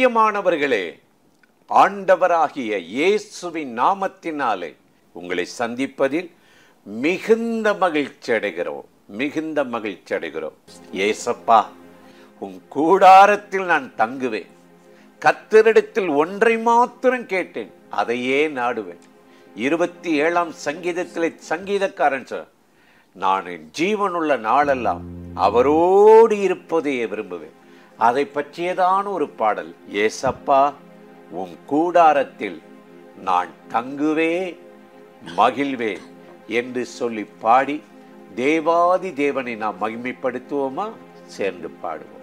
பிரியமானவர்களே ஆண்டவராகிய இயேசுவின் நாமத்தினாலே உங்களை சந்திப்பதில் மிகுந்த மகிழ்ச்சி அடைகிறோம் மிகுந்த மகிழ்ச்சி அடைகிறோம் ஏசப்பா உன் கூடாரத்தில் நான் தங்குவேன் கத்தரிடத்தில் ஒன்றை மாத்திரம் கேட்டேன் அதையே நாடுவேன் இருபத்தி ஏழாம் சங்கீதத்திலே சங்கீதக்காரன் சார் நான் என் ஜீவனுள்ள நாளெல்லாம் அவரோடு இருப்பதையே விரும்புவேன் அதை பற்றியதான ஒரு பாடல் ஏசப்பா உன் கூடாரத்தில் நான் தங்குவே மகிழ்வேன் என்று சொல்லி பாடி தேவாதி தேவனை நாம் மகிமைப்படுத்துவோமா சேர்ந்து பாடுவோம்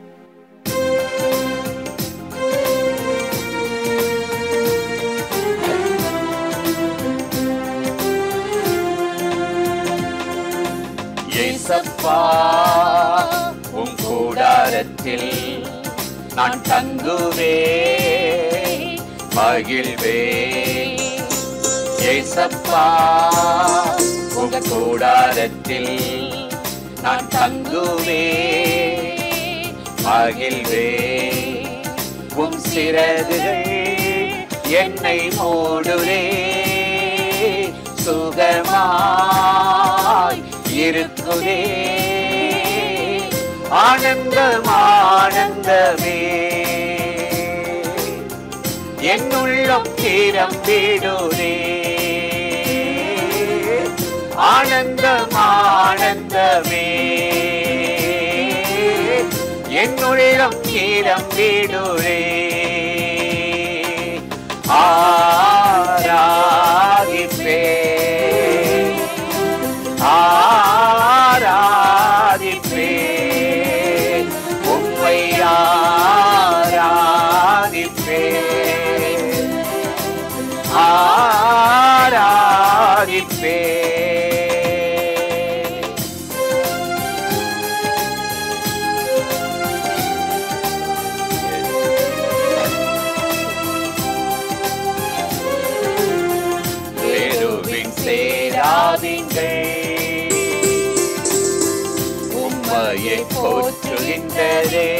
ஏசப்பா உன் கூடாரத்தில் நான் தங்குவே மகிழ்வே ஏசப்பா உன் கூடாரத்தில் நான் தங்குவே மகிழ்வே உம் சிறகுகள் என்னை மூடுரே சுகமாய் இருக்குதே ஆனந்தம் ஆனந்தமே என்னுள்ளம் தீரம்பிடுதே ஆனந்தம் ஆனந்தமே என்னுள்ளம் தீரம்பிடுதே ஆராதிப்பே ஆராதிப்பே உம்மை ஆராதிப்பே ஆராதிப்பே பெருவின் சேராதீங்கள் உம்மையை போற்றுகின்றதே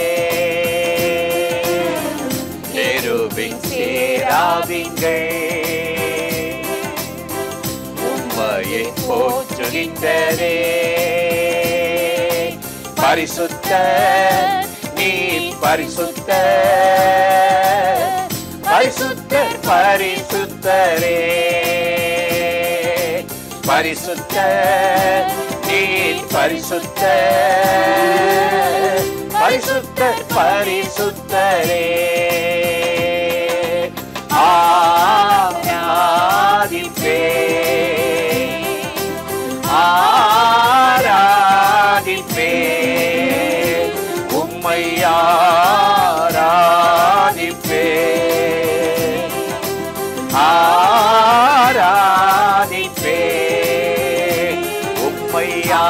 பெருவின் சேராதீங்கள் உம்மையை போற்றுகின்றதே பரிசுத்த நீ பரிசுத்த பரிசுத்த பரிசுத்தரே பரிசுத்த நீ பரிசுத்த பரிசுத்த பரிசுத்தரே ஆராதிப்பே ஆராதிப்பே உம்மை ஆராதிப்பே ஆராதிப்பே உம்மை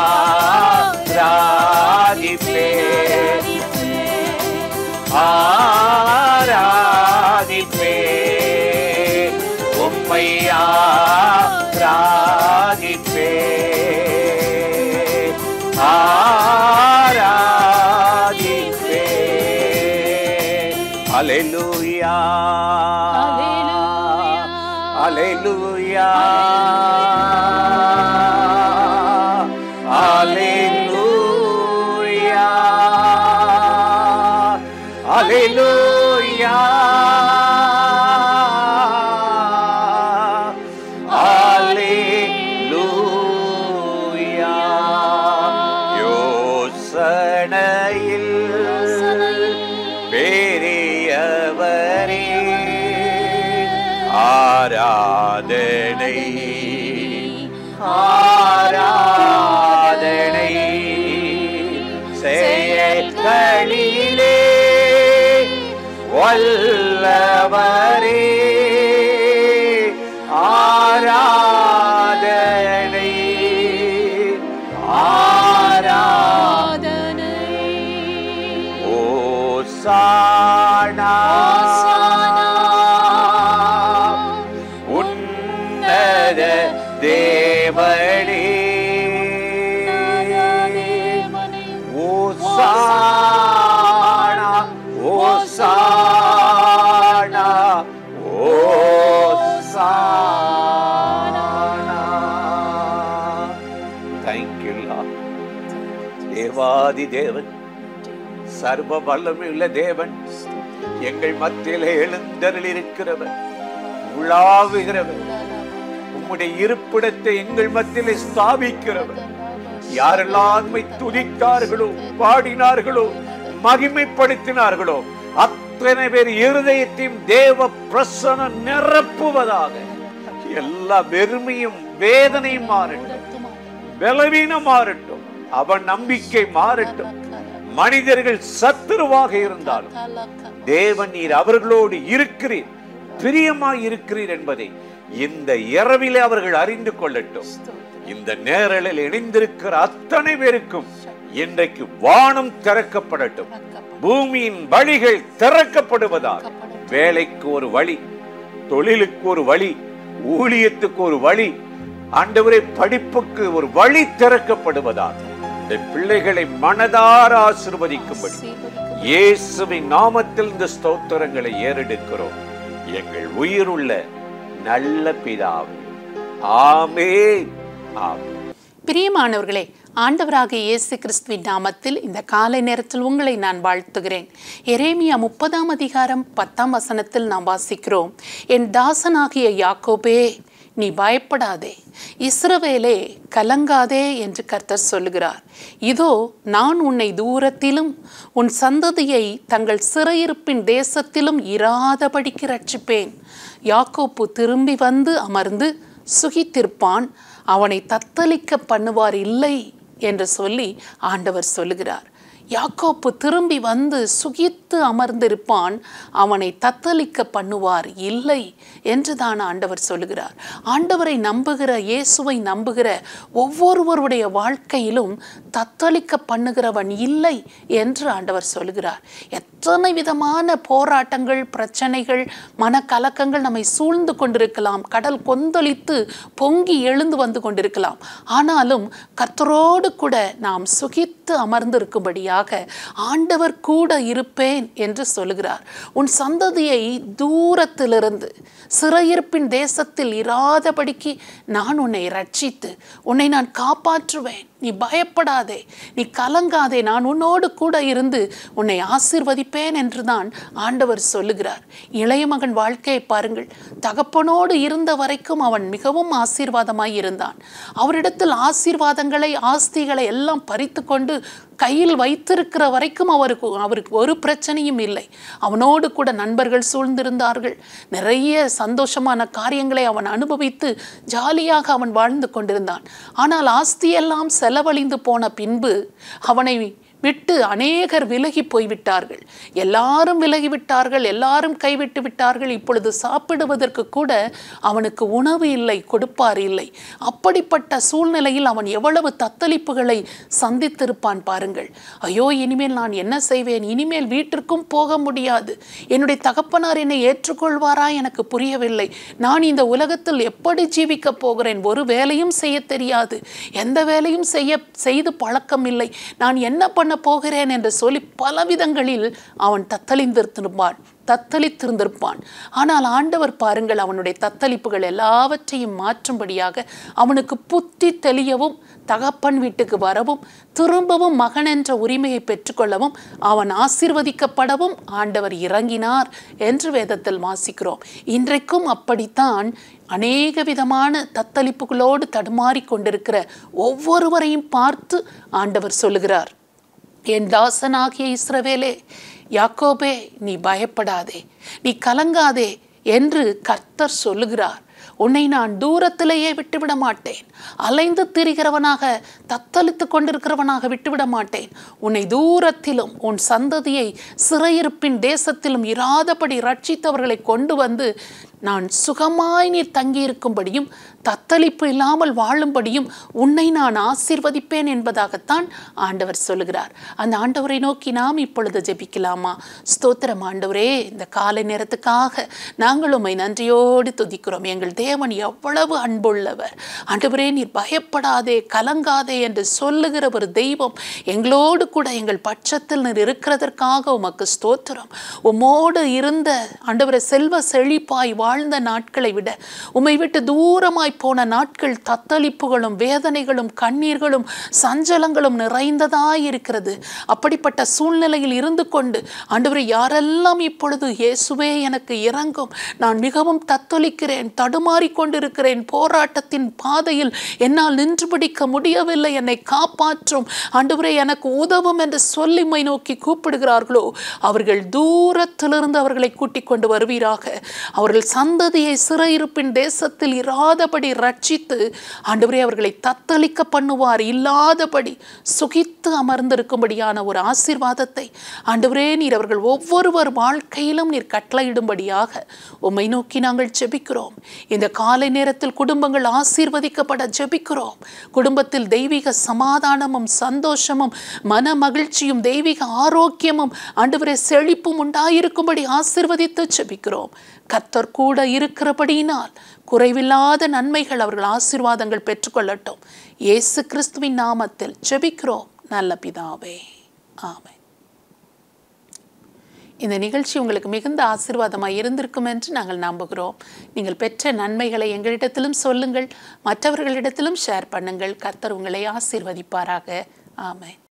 ஆராதிப்பே ஆராதிப்பே உம்மை ஆராதிப்பே ஆராதிப்பே அலையூயா அலையூயா அலையூயா அலையூயா அலையூயா யோசனையில் பெரியவரே ஆராதனை ஆராதனை செயல்களிலே வல்லவரே ஆராதனை ஆராதனை ஓசானா உன்னத தேவனே ஓசானா ஓசானா தேவாதி தேவன் சர்வ வல்லமையுள்ள தேவன் எங்கள் மத்தியிலே எழுந்தருள் இருக்கிறவர் உலாவுகிறவர் உம்முடைய இருப்பிடத்தை எங்கள் மத்தியிலே ஸ்தாபிக்கிறவர் யாரெல்லாம் உம்மை துதித்தார்களோ பாடினார்களோ மகிமைப்படுத்தினார்களோ அத்தனை பேர் இருதயத்தையும் தேவ பிரசனம் நிரப்புவதாக எல்லா வெறுமையும் வேதனையும் மாறட்டும் பலவீனம் மாறட்டும் அவன் நம்பிக்கை மாறட்டும் மனிதர்கள் சத்துருவாக இருந்தாலும் தேவன் நீர் அவர்களோடு இருக்கிறீர் பிரியமாய் இருக்கிறீர் என்பதை இந்த இரவிலே அவர்கள் அறிந்து கொள்ளட்டும் இந்த நேரலில் இணைந்திருக்கிற அத்தனை பேருக்கும் இன்றைக்கு வானம் திறக்கப்படட்டும் பூமியின் வழிகள் திறக்கப்படுவதால் வேலைக்கு ஒரு வழி தொழிலுக்கு ஒரு வழி ஊழியத்துக்கு ஒரு வழி ஆண்டவரே படிப்புக்கு ஒரு வழி திறக்கப்படுவதால் இந்த பிள்ளைகளை மனதார ஆசிர்வதிக்கும்படி இயேசுவின் நாமத்தில் இந்த ஸ்தோத்திரங்களை ஏறெடுக்கிறோம் எங்கள் உயிருள்ள நல்ல பிதாவே ஆமென் ஆமென் பிரியமானவர்களே ஆண்டவராக இயேசு கிறிஸ்துவின் நாமத்தில் இந்த காலை நேரத்தில் உங்களை நான் வாழ்த்துகிறேன் எரேமியா முப்பதாம் அதிகாரம் பத்தாம் வசனத்தில் நாம் வாசிக்கிறோம் என் தாசனாகிய யாக்கோபே நீ பயப்படாதே இஸ்ரவேலே கலங்காதே என்று கர்த்தர் சொல்லுகிறார் இதோ நான் உன்னை தூரத்திலும் உன் சந்ததியை தங்கள் சிறையிருப்பின் தேசத்திலும் இராதபடிக்கு ரட்சிப்பேன் யாக்கோப்பு திரும்பி வந்து அமர்ந்து சுகித்திருப்பான் அவனை தத்தளிக்க பண்ணுவார் இல்லை என்று சொல்லி ஆண்டவர் சொல்லுகிறார் யாக்கோப்பு திரும்பி வந்து சுகித்து அமர்ந்திருப்பான் அவனை தத்தளிக்க பண்ணுவார் இல்லை என்று தான் ஆண்டவர் சொல்லுகிறார் ஆண்டவரை நம்புகிற இயேசுவை நம்புகிற ஒவ்வொருவருடைய வாழ்க்கையிலும் தத்தளிக்க பண்ணுகிறவன் இல்லை என்று ஆண்டவர் சொல்லுகிறார் எத்தனை விதமான போராட்டங்கள் பிரச்சனைகள் மனக்கலக்கங்கள் நம்மை சூழ்ந்து கொண்டிருக்கலாம் கடல் கொந்தளித்து பொங்கி எழுந்து வந்து கொண்டிருக்கலாம் ஆனாலும் கர்த்தரோடு கூட நாம் சுகித்து அமர்ந்திருக்கும்படியாக ஆண்டவர் கூட இருப்பேன் என்று சொல்லுகிறார் உன் சந்ததியை தூரத்திலிருந்து சிறையிருப்பின் தேசத்தில் இராதபடிக்கு நான் உன்னை ரட்சித்து உன்னை நான் காப்பாற்றுவேன் நீ பயப்படாதே நீ கலங்காதே நான் உன்னோடு கூட இருந்து உன்னை ஆசீர்வதிப்பேன் என்று தான் ஆண்டவர் சொல்லுகிறார் இளைய மகன் வாழ்க்கையை பாருங்கள் தகப்பனோடு இருந்த வரைக்கும் அவன் மிகவும் ஆசீர்வாதமாய் இருந்தான் அவரிடத்தில் ஆசீர்வாதங்களை ஆஸ்திகளை எல்லாம் பறித்து கொண்டு கையில் வைத்திருக்கிற வரைக்கும் அவருக்கு அவருக்கு ஒரு பிரச்சனையும் இல்லை அவனோடு கூட நண்பர்கள் சூழ்ந்திருந்தார்கள் நிறைய சந்தோஷமான காரியங்களை அவன் அனுபவித்து ஜாலியாக அவன் வாழ்ந்து கொண்டிருந்தான் ஆனால் ஆஸ்தியெல்லாம் செலவழிந்து போன பின்பு அவனை விட்டு அநேகர் விலகி போய்விட்டார்கள் எல்லாரும் விலகிவிட்டார்கள் எல்லாரும் கைவிட்டு விட்டார்கள் இப்பொழுது சாப்பிடுவதற்கு கூட அவனுக்கு உணவு இல்லை கொடுப்பார் இல்லை அப்படிப்பட்ட சூழ்நிலையில் அவன் எவ்வளவு தத்தளிப்புகளை சந்தித்திருப்பான் பாருங்கள் ஐயோ இனிமேல் நான் என்ன செய்வேன் இனிமேல் வீட்டிற்கும் போக முடியாது என்னுடைய தகப்பனார் என்னை ஏற்றுக்கொள்வாரா எனக்கு புரியவில்லை நான் இந்த உலகத்தில் எப்படி ஜீவிக்கப் போகிறேன் ஒரு வேலையும் செய்ய தெரியாது எந்த வேலையும் செய்ய செய்து பழக்கம் இல்லை நான் என்ன பண்ண போகிறேன் என்று சொல்லி பல விதங்களில் அவன் தத்தளிந்திருந்திருப்பான் தத்தளித்திருந்திருப்பான் ஆனால் ஆண்டவர் பாருங்கள் அவனுடைய தத்தளிப்புகள் எல்லாவற்றையும் மாற்றும்படியாக அவனுக்கு புத்தி தெளியவும் தகப்பன் வீட்டுக்கு வரவும் திரும்பவும் மகன் என்ற உரிமையை பெற்றுக்கொள்ளவும் அவன் ஆசீர்வதிக்கப்படவும் ஆண்டவர் இறங்கினார் என்று வேதத்தில் வாசிக்கிறோம் இன்றைக்கும் அப்படித்தான் அநேக விதமான தத்தளிப்புகளோடு தடுமாறிக் கொண்டிருக்கிற ஒவ்வொருவரையும் பார்த்து ஆண்டவர் சொல்லுகிறார் என் தாசனாகிய இஸ்ரவேலே யாக்கோபே நீ பயப்படாதே நீ கலங்காதே என்று கர்த்தர் சொல்லுகிறார் உன்னை நான் தூரத்திலேயே விட்டுவிட மாட்டேன் அலைந்து திரிகிறவனாக தத்தளித்து கொண்டிருக்கிறவனாக விட்டுவிட மாட்டேன் உன்னை தூரத்திலும் உன் சந்ததியை சிறையிருப்பின் தேசத்திலும் இராதபடி ரட்சித்தவர்களை கொண்டு வந்து நான் சுகமாய் நீர் தங்கியிருக்கும்படியும் தத்தளிப்பு இல்லாமல் வாழும்படியும் உன்னை நான் ஆசீர்வதிப்பேன் என்பதாகத்தான் ஆண்டவர் சொல்லுகிறார் அந்த ஆண்டவரை நோக்கி நாம் இப்பொழுது ஜெபிக்கலாமா ஸ்தோத்திரம் ஆண்டவரே இந்த காலை நேரத்துக்காக நாங்கள் உம்மை நன்றியோடு துதிக்கிறோம் எங்கள் தேவன் எவ்வளவு அன்புள்ளவர் ஆண்டவரே நீர் பயப்படாதே கலங்காதே என்று சொல்லுகிற ஒரு தெய்வம் எங்களோடு கூட எங்கள் பட்சத்தில் நீர் இருக்கிறதற்காக உமக்கு ஸ்தோத்திரம் உம்மோடு இருந்த ஆண்டவரை செல்வ செழிப்பாய் வாழ்ந்த நாட்களை விட உம்மை விட்டு தூரமாய் போன நாட்கள் தத்தளிப்புகளும் வேதனைகளும் கண்ணீர்களும் சஞ்சலங்களும் நிறைந்ததாய் இருக்கிறது அப்படிப்பட்ட சூழ்நிலையில் இருந்து கொண்டு ஆண்டவரை யாரெல்லாம் இப்பொழுது இயேசுவே எனக்கு இறங்கும் நான் மிகவும் தத்தளிக்கிறேன் தடுமாறிக் கொண்டிருக்கிறேன் போராட்டத்தின் பாதையில் என்னால் நின்று பிடிக்க முடியவில்லை என்னை காப்பாற்றும் ஆண்டவரே எனக்கு உதவும் என்று சொல்லி உம்மை நோக்கி கூப்பிடுகிறார்களோ அவர்கள் தூரத்திலிருந்து அவர்களை கூட்டிக் கொண்டு வருவீராக அவர்கள் சந்ததியை சிறையிருப்பின் தேசத்தில் இராதபடி ரட்சித்து ஆண்டவரே அவர்களை தத்தளிக்க பண்ணுவார் இல்லாதபடி சுகித்து அமர்ந்திருக்கும்படியான ஒரு ஆசீர்வாதத்தை ஆண்டவரே நீர் அவர்கள் ஒவ்வொருவர் வாழ்க்கையிலும் நீர் கட்டளையிடும்படியாக உம்மை நோக்கி நாங்கள் ஜெபிக்கிறோம் இந்த காலை நேரத்தில் குடும்பங்கள் ஆசீர்வதிக்கப்பட ஜெபிக்கிறோம் குடும்பத்தில் தெய்வீக சமாதானமும் சந்தோஷமும் மன மகிழ்ச்சியும் தெய்வீக ஆரோக்கியமும் ஆண்டவரே செழிப்பும் உண்டாயிருக்கும்படி ஆசீர்வதித்து ஜெபிக்கிறோம் கர்த்தர் கூட இருக்கிறபடியினால் குறைவில்லாத நன்மைகள் அவர்கள் ஆசீர்வாதங்கள் பெற்றுக்கொள்ளட்டும் இயேசு கிறிஸ்துவின் நாமத்தில் ஜெபிக்கிறோம் நல்ல பிதாவே ஆமென் இந்த நிகழ்ச்சி உங்களுக்கு மிகுந்த ஆசீர்வாதமாக இருந்திருக்கும் என்று நாங்கள் நம்புகிறோம் நீங்கள் பெற்ற நன்மைகளை எங்களிடத்திலும் சொல்லுங்கள் மற்றவர்களிடத்திலும் ஷேர் பண்ணுங்கள் கர்த்தர் உங்களை ஆசீர்வதிப்பாராக ஆமென்